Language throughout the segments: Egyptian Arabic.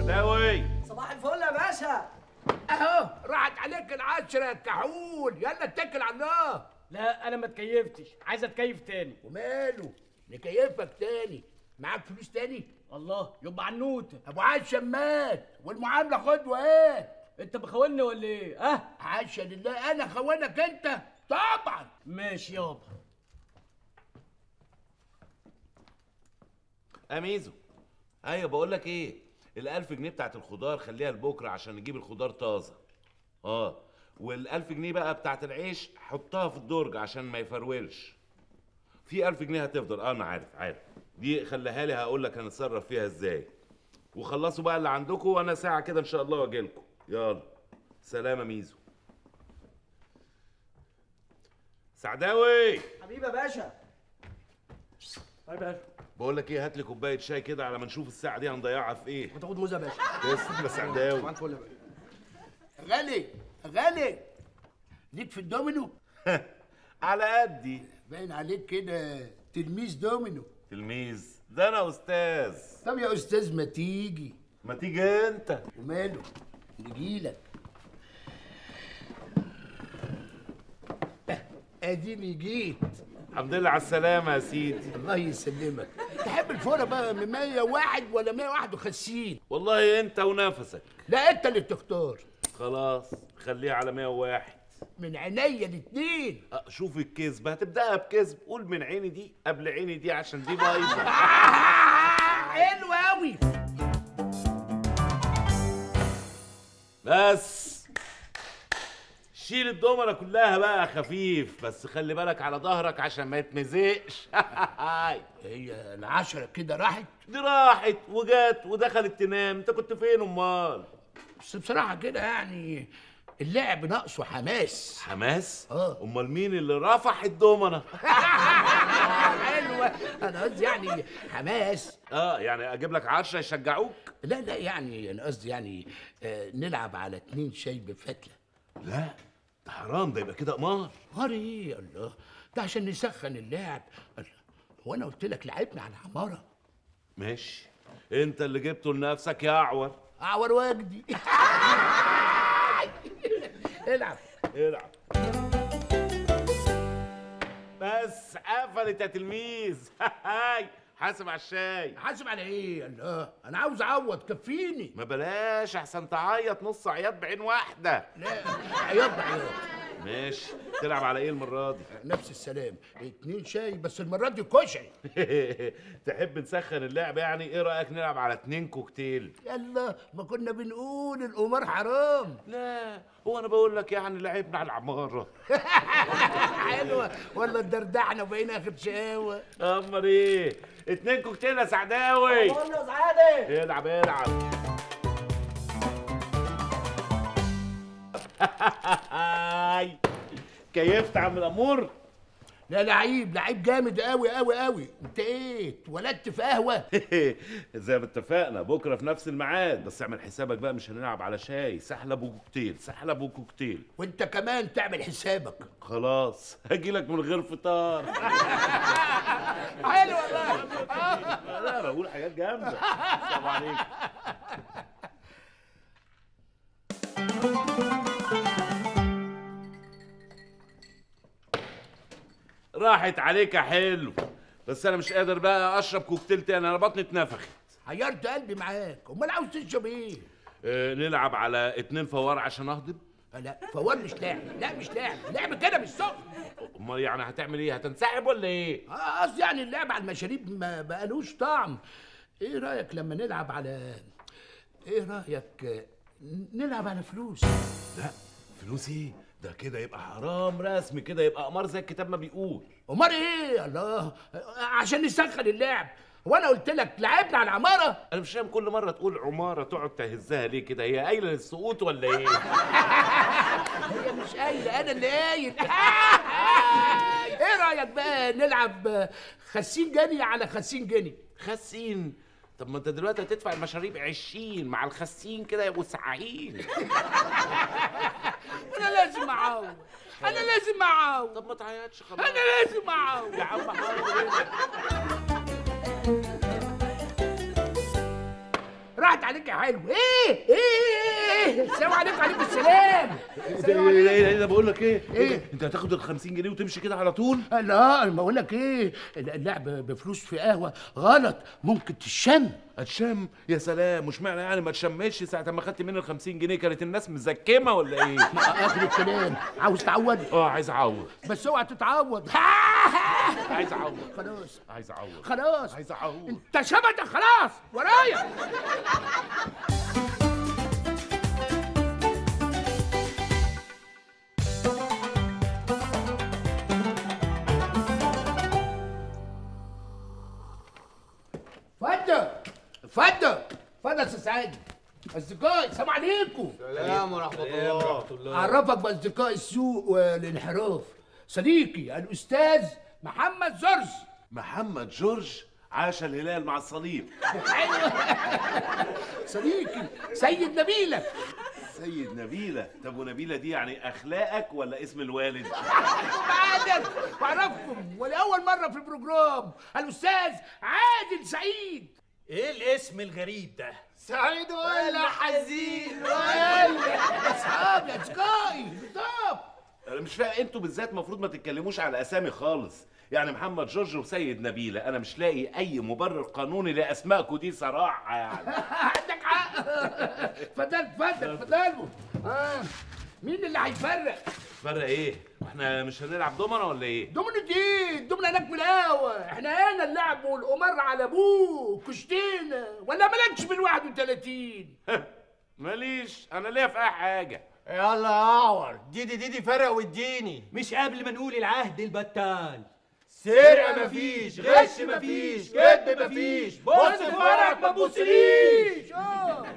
سعداوي صباح الفل يا باشا اهو راحت عليك العشرة يا كحول يلا اتكل على الله لا انا ما اتكيفتش عايز اتكيف تاني وماله نكيفك تاني معاك فلوس تاني الله يبقى عنوته ابو عاش شمات والمعامله خد وهات انت بخوني ولا ايه اه حاشا لله انا خوانك انت طبعا ماشي يابا اميزو ايوه بقول لك ايه الألف جنيه بتاعت الخضار خليها لبكره عشان نجيب الخضار طازه اه والألف جنيه بقى بتاعت العيش حطها في الدرج عشان ما يفرولش في ألف جنيه هتفضل اه انا عارف عارف دي خليها لي هقول لك هنتصرف فيها ازاي وخلصوا بقى اللي عندكم وانا ساعه كده ان شاء الله واجي لكم يلا سلام يا ميزو سعداوي حبيبي يا باشا طيب يا باشا بقول لك ايه هات لي كوبايه شاي كده على ما نشوف الساعه دي هنضيعها في ايه وتاخد موزه يا باشا تسلم يا سعداوي طبعا فل يا باشا غالي غالي ليك في الدومينو على قدي باين عليك كده تلميذ دومينو تلميذ ده انا استاذ طب يا استاذ ما تيجي ما تيجي انت وماله نجيلك اديني جيت الحمد لله على السلامه يا سيدي الله يسلمك تحب الفوره بقى من 101 ولا 151 والله انت ونفسك لا انت اللي تختار خلاص خليها على 101 من عينيا الاتنين أه، شوف الكذب هتبداها بكذب قول من عيني دي قبل عيني دي عشان دي بايظه حلو قوي بس شيل الدومنه كلها بقى خفيف بس خلي بالك على ظهرك عشان ما يتمزقش هي العشرة كده راحت دي راحت وجت ودخلت تنام انت كنت فين امال بس بصراحة كده يعني اللعب ناقصه حماس حماس اه. امال مين اللي رفع الدومنه حلوة أنا قصدي يعني حماس اه يعني اجيب لك عشرة يشجعوك لا لا يعني أنا قصدي يعني آه نلعب على اتنين شاي بفتلة لا ده حرام ده يبقى كده قمار قمر إيه الله ده عشان نسخن اللعب الله هو أنا قلت لك لعبنا على العمارة ماشي انت اللي جبته لنفسك يا اعور أعور وجدي العب العب بس قفلت يا تلميذ هاي حاسب على الشاي حاسب على إيه الله أنا عاوز أعوض كفيني ما بلاش احسن تعيط نص عياط بعين واحده لا عياط عياط ماشي تلعب على ايه المره دي نفس السلام اتنين شاي بس المرة دي كشري تحب نسخن اللعب يعني ايه رايك نلعب على اتنين كوكتيل يلا ما كنا بنقول القمار حرام لا هو انا بقول لك يعني لعبنا على العماره حلوة ولا اتدردحنا وبقينا اخر شقاوة امال ايه اتنين كوكتيل يا سعداوي قول له سعاده العب العب هاي كيفت عم الامور لا لعيب لعيب جامد قوي قوي قوي انت ايه اتولدت في قهوة زي ما اتفقنا بكره في نفس الميعاد بس اعمل حسابك بقى مش هنلعب على شاي سحلب وكوكتيل سحلب وكوكتيل وانت كمان تعمل حسابك خلاص هجيلك من غير فطار حلو والله لا بقول حاجات جامده السلام عليكم راحت عليك يا حلو بس انا مش قادر بقى اشرب كوكتيل تاني انا بطني اتنفخت حيرت قلبي معاك امال عاوز تشرب ايه أه نلعب على اتنين فوار عشان اهضم لا فوار مش لاعب لا مش لاعب لعب كده مش سخن امال يعني هتعمل ايه هتنسحب ولا ايه آه، قصدي يعني اللعب على المشاريب ما بقالوش طعم ايه رايك لما نلعب على ايه رايك آه، نلعب على فلوس لا فلوس ايه ده كده يبقى حرام رسمي كده يبقى قمار زي الكتاب ما بيقول امال ايه الله عشان نسخن اللعب وانا قلت لك لعبنا على العماره انا مش فاهم كل مره تقول عماره تقعد تهزها ليه كده هي قايله للسقوط ولا ايه هي مش قايله انا اللي قايل ايه رايك بقى نلعب خمسين جنيه على خمسين جنيه خسين طب ما انت دلوقتي هتدفع المشاريب 20 مع الخسين كده يبقوا ساعين انا لازم اعاود انا لازم اعاود طب ما تعيطش خلاص انا لازم اعاود يا عم حاضر راحت عليك يا حلو ايه ايه السلام عليكم وعليكم السلام السلام ايه عليكم. ده- ده بقول لك ايه إيه؟ انت هتاخد ال 50 جنيه وتمشي كده على طول لا انا بقول لك ايه اللعب بفلوس في قهوه غلط ممكن تشم هتشم يا سلام مش معنى يعني ما تشمش ساعه ما خدت مني ال 50 جنيه كانت الناس مزكمه ولا ايه اخر الكلام عاوز تعوض اه عايز اعوض بس اوعى تتعوض عايز اعوض خلاص عايز اعوض خلاص عايز اعوض انت شبتك خلاص ورايا اتفضل اتفضل اتفضل يا استاذ سعيد اصدقائي السلام عليكم سلام ورحمة الله اعرفك باصدقاء السوق والانحراف صديقي الاستاذ محمد زرز محمد جورج عاش الهلال مع الصليب حلو صديقي سيد نبيلة سيد نبيله طب ونبيله دي يعني اخلاقك ولا اسم الوالد بعدك بعرفكم ولأول مرة في البروجرام الأستاذ عادل سعيد ايه الاسم الغريب ده سعيد ولا حزين أصحابي أصدقائي بالضبط انا مش فاهم انتوا بالذات المفروض ما تتكلموش على اسامي خالص يعني محمد جورج وسيد نبيله انا مش لاقي اي مبرر قانوني لاسمائكم دي صراحه يعني عندك حق اتفضل اتفضل اتفضلوا آه. مين اللي هيفرق؟ فرق ايه واحنا مش هنلعب دومنه ولا ايه دومنة ايه؟ الدومنة هناك في القهوة، احنا هنا اللعب والقمار على ابوه كشتينا ولا مالكش بال 31 ماليش انا ليا في اي حاجه يلا يا اعور ديدي ديدي فرق واديني مش قبل ما نقول العهد البتال سرقة مفيش غش مفيش كدب مفيش بص في ورقك ما تبصليش اه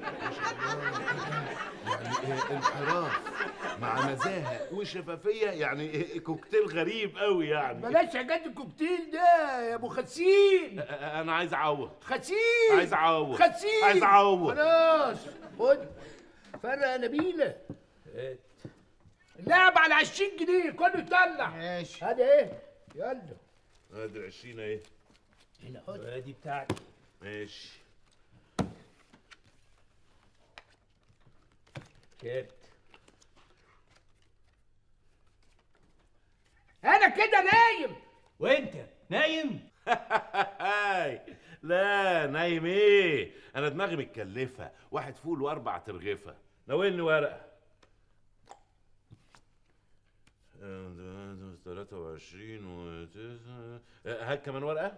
يعني انحراف مع نزاهه وشفافيه يعني كوكتيل غريب قوي يعني بلاش حاجات الكوكتيل ده يا ابو خسين انا عايز اعوض خسين عايز اعوض خسين عايز اعوض خلاص خد فرق يا نبيلة اللعب على 20 جنيه كله يطلع ماشي هذا ايه يلا ادي 20 اهي هنا خد دي بتاعتي ماشي كارت انا كده نايم وانت نايم هاي لا نايم ايه انا دماغي متكلفه واحد فول واربع ترغفه ناولني ورقه 23 و هات كمان ورقه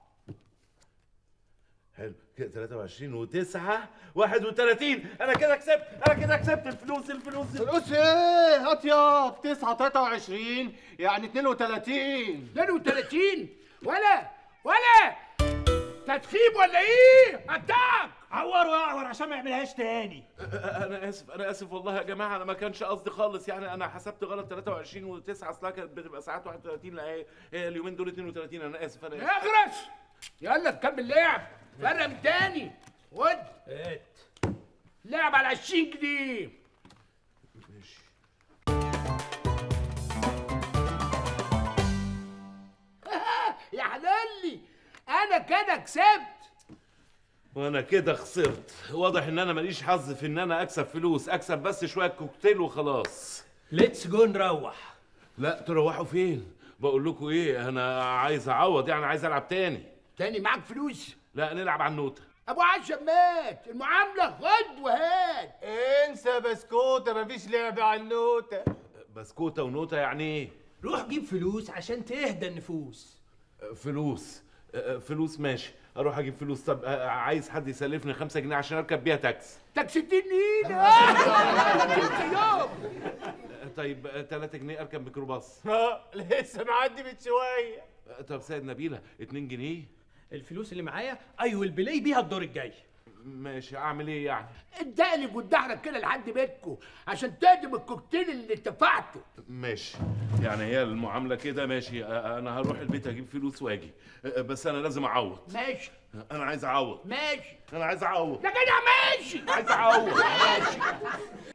حلو كده 23 و9 31 انا كده كسبت انا كده كسبت الفلوس الفلوس فلوس ايه اطيب 9 23 يعني 32 32 ولا ولا تدخيب ولا ايه اتاك عور واعور عشان ما يعملهاش تاني انا اسف انا اسف والله يا جماعه انا ما كانش قصدي خالص يعني انا حسبت غلط 23 و9 اصلها كانت بتبقى ساعات 31 لا هي هي اليومين دول 32 انا اسف انا اسف اغرس يلا نكمل لعب فرق من تاني خد هات لعب على 20 جنيه ماشي يا حلالي انا كده كسبت وانا كده خسرت واضح ان انا ماليش حظ في ان انا اكسب فلوس اكسب بس شويه كوكتيل وخلاص ليتس جو نروح لا تروحوا فين بقول لكم ايه انا عايز اعوض يعني عايز العب تاني تاني معاك فلوس لا نلعب على النوته ابو عشا مات المعامله خد وهات انسى بسكوتة مفيش لعب على النوتة بسكوته ونوته يعني ايه روح جيب فلوس عشان تهدى النفوس فلوس آه، فلوس ماشي اروح اجيب فلوس طب آه، عايز حد يسلفني خمسة جنيه عشان اركب بيها تاكس تاكسيتين ايد يوم آه، طيب 3 جنيه اركب ميكروباص اه لسه معدي من شوية آه، طب سيد نبيله 2 جنيه الفلوس اللي معايا اي ويل بلاي بيها الدور الجاي ماشي اعمل ايه يعني اتقلب واتدحرج كده لحد بيتكم عشان تقدم الكوكتيل اللي اتفقتوا ماشي يعني هي المعامله كده ماشي آه، انا هروح البيت اجيب فلوس واجي آه، بس انا لازم اعوض ماشي انا عايز اعوض ماشي انا عايز اعوض يا جدع ماشي عايز اعوض ماشي